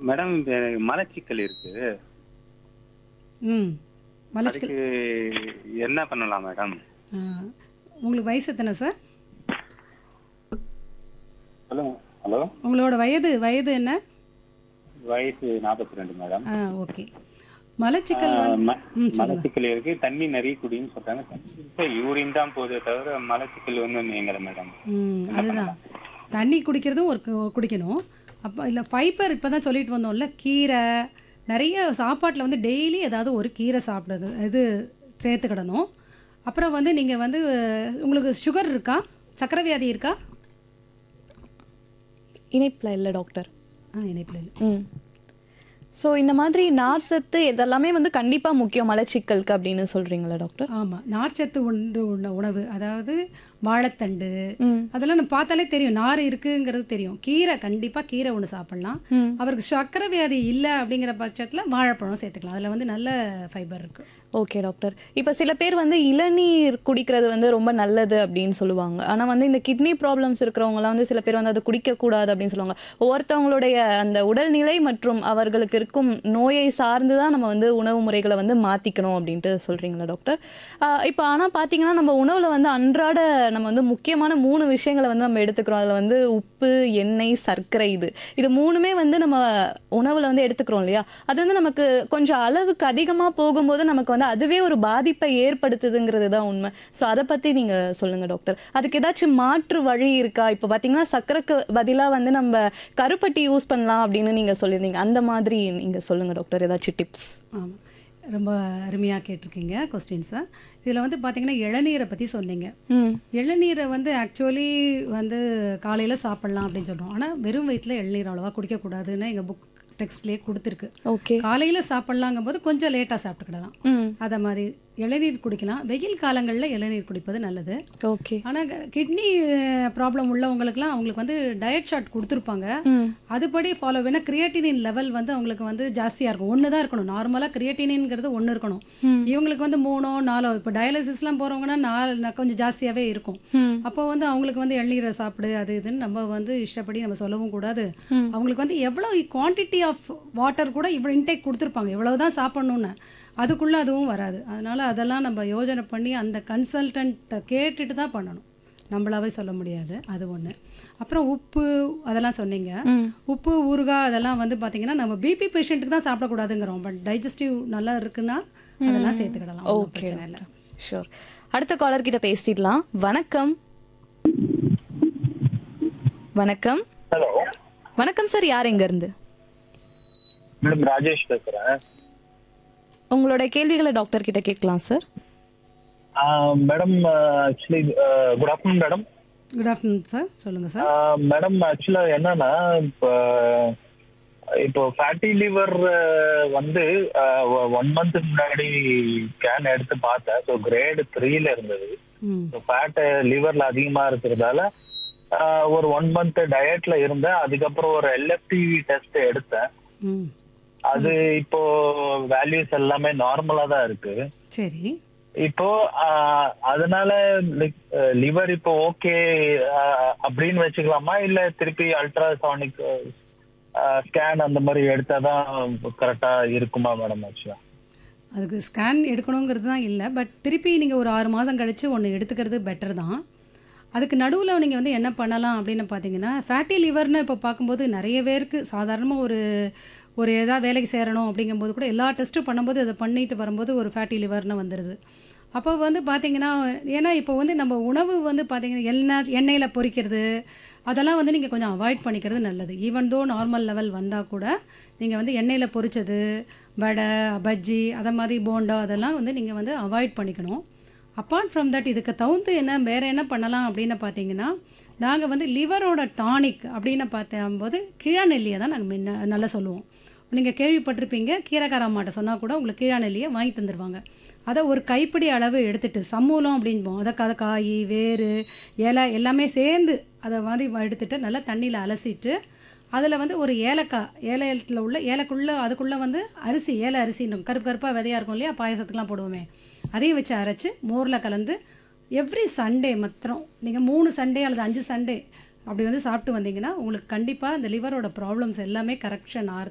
Madam இந்த மலச்சிக்கல் இருக்கு ம் மலச்சிக்கல் அதுக்கு என்ன பண்ணலாம் மேடம் ஆ, உங்களுக்கு வயசு எத்தனை சார் சொல்லுங்க ஹலோ உங்களோட வயது வயது என்ன வயசு நாற்பத்தி ரெண்டு மேடம் ஆ ஓகே மலச்சிக்கல் வந்து ம- ம் சொல்லுங்க மலச்சிக்கல் இருக்கு தண்ணி நிறைய குடின்னு சொல்றாங்க யூரின் தான் போதே தவிர மலச்சிக்கல் ஒன்றும் நீங்கல மேடம் ம் அதுதான் தண்ணி குடிக்கிறதும் ஒரு கு- குடிக்கணும் அப்போ இல்லை ஃபைபர் இப்போ தான் சொல்லிட்டு வந்தோம்ல கீரை நிறைய சாப்பாட்டில் வந்து டெய்லி ஏதாவது ஒரு கீரை சாப்பிடுது இது சேர்த்துக்கிடணும் அப்புறம் வந்து நீங்கள் வந்து உங்களுக்கு சுகர் இருக்கா சக்கரை வியாதி இருக்கா இணைப்பில் இல்லை டாக்டர் ஆ இணைப்பில் இல்லை ம் ஸோ இந்த மாதிரி நார் சத்து இதெல்லாமே வந்து கண்டிப்பாக முக்கியம் மலச்சிக்கலுக்கு அப்படின்னு சொல்கிறீங்களா டாக்டர் ஆமாம் நார்ச்சத்து ஒன்று உண்ண உணவு அதாவது வாழைத்தண்டு ம் அதெல்லாம் நம்ம பார்த்தாலே தெரியும் நார் இருக்குங்கிறது தெரியும் கீரை கண்டிப்பாக கீரை ஒன்று சாப்பிட்லாம் ம் அவருக்கு சக்கரை வியாதி இல்லை அப்படிங்கிற பட்சத்தில் வாழைப்பழம் சேர்த்துக்கலாம் அதில் வந்து நல்ல ஃபைபர் இருக்குது ஓகே டாக்டர் இப்போ சில பேர் வந்து இளநீர் குடிக்கிறது வந்து ரொம்ப நல்லது அப்படின்னு சொல்லுவாங்க ஆனால் வந்து இந்த கிட்னி ப்ராப்ளம்ஸ் இருக்கிறவங்கலாம் வந்து சில பேர் வந்து அதை குடிக்கக்கூடாது அப்படின்னு சொல்லுவாங்க ஒவ்வொருத்தவங்களுடைய அந்த உடல்நிலை மற்றும் அவர்களுக்கு இருக்கும் நோயை சார்ந்து தான் நம்ம வந்து உணவு முறைகளை வந்து மாற்றிக்கணும் அப்படின்ட்டு சொல்கிறீங்களா டாக்டர் ஆஹ் இப்போ ஆனால் பார்த்தீங்கன்னா நம்ம உணவில் வந்து அன்றாட நம்ம வந்து முக்கியமான மூணு விஷயங்களை வந்து நம்ம எடுத்துக்கிறோம் அதில் வந்து உப்பு எண்ணெய் சர்க்கரை இது இது மூணுமே வந்து நம்ம உணவில் வந்து எடுத்துக்கிறோம் இல்லையா அது வந்து நமக்கு கொஞ்சம் அளவுக்கு அதிகமாக போகும்போது நமக்கு வந்து அதுவே ஒரு பாதிப்பை ஏற்படுத்துதுங்கிறது தான் உண்மை ஸோ அதை பற்றி நீங்கள் சொல்லுங்கள் டாக்டர் அதுக்கு ஏதாச்சும் மாற்று வழி இருக்கா இப்போ பார்த்தீங்கன்னா சர்க்கரைக்கு பதிலாக வந்து நம்ம கருப்பட்டி யூஸ் பண்ணலாம் அப்படின்னு நீங்கள் சொல்லியிருந்தீங்க அந்த மாதிரி நீங்கள் சொல்லுங்கள் டாக்டர் ஏதாச்சும் டிப்ஸ் ஆமாம் ரொம்ப அருமையாக கேட்டிருக்கீங்க கொஸ்டின்ஸை இதில் வந்து பார்த்தீங்கன்னா இளநீரை பற்றி சொன்னீங்க ம் இளநீரை வந்து ஆக்சுவலி வந்து காலையில் சாப்பிட்லாம் அப்படின்னு சொல்கிறோம் ஆனால் வெறும் வயிற்றில் இளநீர் அவ்வளோவா குடிக்கக்கூடாதுன்னு எங்கள் புக் டெக்ஸ்ட்லேயே கொடுத்துருக்கு ஓகே காலையில் சாப்பிட்லாங்கும் போது கொஞ்சம் லேட்டாக சாப்பிட்டுக்கிடலாம் ம் அதை மாதிரி இளநீர் குடிக்கலாம் வெயில் காலங்களில் இளநீர் குடிப்பது நல்லது ஓகே ஆனால் கிட்னி ப்ராப்ளம் உள்ளவங்களுக்குலாம் அவங்களுக்கு வந்து டயட் சார்ட் கொடுத்துருப்பாங்க ம் அதுபடி ஃபாலோ பண்ணா கிரியேட்டினின் லெவல் வந்து அவங்களுக்கு வந்து ஜாஸ்தியாக இருக்கும் ஒன்று தான் இருக்கணும் நார்மலாக கிரியேட்டினின்ங்கிறது ஒன்று இருக்கணும் ம். இவங்களுக்கு வந்து மூணோ நாலோ இப்போ டயாலிசிஸ்லாம் போகிறவங்கன்னா நாலு கொஞ்சம் ஜாஸ்தியாகவே இருக்கும் ம் அப்போ வந்து அவங்களுக்கு வந்து இளநீரை சாப்பிடு அது இதுன்னு நம்ம வந்து இஷ்டப்படி நம்ம சொல்லவும் கூடாது ம். அவங்களுக்கு வந்து எவ்வளோ குவான்டிட்டி ஆஃப் வாட்டர் கூட இவ்வளோ இன்டேக் கொடுத்துருப்பாங்க இவ்வளோ தான் சாப்பிட்ணுன்னு அதுக்குள்ளே அதுவும் வராது அதனால் அதெல்லாம் நம்ம யோஜனை பண்ணி அந்த கன்சல்டன்ட்டை கேட்டுட்டு தான் பண்ணணும் நம்மளாவே சொல்ல முடியாது அது ஒன்று அப்புறம் உப்பு அதெல்லாம் சொன்னீங்க ம் உப்பு ஊறுகாய் அதெல்லாம் வந்து பார்த்தீங்கன்னா நம்ம பிபி பேஷண்ட்டுக்கு தான் சாப்பிடக்கூடாதுங்கிறோம் பட் டைஜஸ்டிவ் நல்லா இருக்குன்னா அதெல்லாம் சேர்த்துக்கிடலாம் ஒண்ணும் ஓகே பிரச்சனை இல்லை ஷூர் அடுத்த காலர் கிட்ட பேசிடலாம் வணக்கம் வணக்கம் ஹலோ வணக்கம் சார் யார் எங்க இருந்து மேடம் ராஜேஷ் பேசுறேன் உங்களோட கேள்விகளை டாக்டர் கிட்ட கேட்கலாம் sir madam actually good afternoon madam good afternoon sir சொல்லுங்கள் சார் மேடம் ஆக்சுவலா என்னன்னா இப்போ இப்போ ஃபேட்டி லிவர் வந்து ஒன் மந்த் முன்னாடி ஸ்கேன் எடுத்து பார்த்தேன் ஸோ கிரேடு த்ரீல இருந்தது ம் ஸோ ஃபேட் லிவர்ல அதிகமா இருக்கிறதால ஆஹ், ஒரு ஒன் மந்த் டயட்ல இருந்தேன் அதுக்கப்புறம் ஒரு எல்எஃப்டி டெஸ்ட் எடுத்தேன் ம் அது இப்போ வேல்யூஸ் எல்லாமே நார்மலா தான் இருக்கு சரி இப்போ ஆஹ், அதனால லிவர் இப்போ ஓகே அப்படின்னு வச்சுக்கலாமா இல்ல திருப்பி அல்ட்ராசானிக் ஸ்கேன் அந்த மாதிரி எடுத்தாதான் கரெக்டா இருக்குமா மேடம் ஆக்சுவலா அதுக்கு ஸ்கேன் எடுக்கணுங்கிறது தான் இல்லை பட் திருப்பி நீங்கள் ஒரு ஆறு மாதம் கழித்து ஒன்று எடுத்துக்கிறது பெட்டர் தான் அதுக்கு நடுவில் நீங்கள் வந்து என்ன பண்ணலாம் அப்படின்னு பார்த்தீங்கன்னா ஃபேட்டி லிவர்னு இப்போ பார்க்கும்போது நிறைய பேருக்கு சாதாரணமாக ஒரு ஒரு ஏதாவது வேலைக்கு சேரணும் அப்படிங்கும்போது கூட எல்லா டெஸ்ட்டும் பண்ணும்போது அதை பண்ணிட்டு வரும்போது ஒரு ஃபேட்டி லிவர்னு வந்துடுது அப்போ வந்து பார்த்தீங்கன்னா ஏன்னா இப்போ வந்து நம்ம உணவு வந்து பார்த்தீங்கன்னா எண்ணெய் எண்ணெயில் பொரிக்கிறது அதெல்லாம் வந்து நீங்கள் கொஞ்சம் அவாய்ட் பண்ணிக்கிறது நல்லது ஈவன் தோ நார்மல் லெவல் வந்தால் கூட நீங்கள் வந்து எண்ணெயில் பொரிச்சது வடை பஜ்ஜி அதை மாதிரி போண்டா அதெல்லாம் வந்து நீங்கள் வந்து அவாய்ட் பண்ணிக்கணும் அப்பார்ட் ஃப்ரம் தட் இதுக்கு தகுந்து என்ன வேறு என்ன பண்ணலாம் அப்படின்னு பார்த்தீங்கன்னா நாங்கள் வந்து லிவரோட டானிக் அப்படின்னு பார்த்தம்போது கிழாநெல்லியை தான் நாங்கள் முன்ன நல்லா சொல்லுவோம் நீங்கள் கேள்விப்பட்டிருப்பீங்க கீரைக்கார அம்மாட்ட சொன்னால் கூட உங்களுக்கு கீழாநெல்லியை வாங்கி தந்துடுவாங்க அதை ஒரு கைப்பிடி அளவு எடுத்துட்டு சம்மூலம் அப்படின்போம் அதை அதை காய் வேறு இலை எல்லாமே சேர்ந்து அதை மாதிரி எடுத்துட்டு நல்லா தண்ணியில் அலசிட்டு அதில் வந்து ஒரு ஏலக்காய் ஏலத்தில் உள்ள ஏலக்குள்ளே அதுக்குள்ளே வந்து அரிசி ஏல அரிசி கருப்பு கருப்பாக விதையாக இருக்கும் இல்லையா பாயசத்துக்குலாம் போடுவோமே அதையும் வச்சு அரைச்சி மோரில் கலந்து எவ்ரி சண்டே மாத்திரம் நீங்கள் மூணு சண்டே அல்லது அஞ்சு சண்டே அப்படி வந்து சாப்பிட்டு வந்தீங்கன்னா உங்களுக்கு கண்டிப்பாக இந்த லிவரோட ப்ராப்ளம்ஸ் எல்லாமே கரெக்ஷன் ஆகிறதுக்கு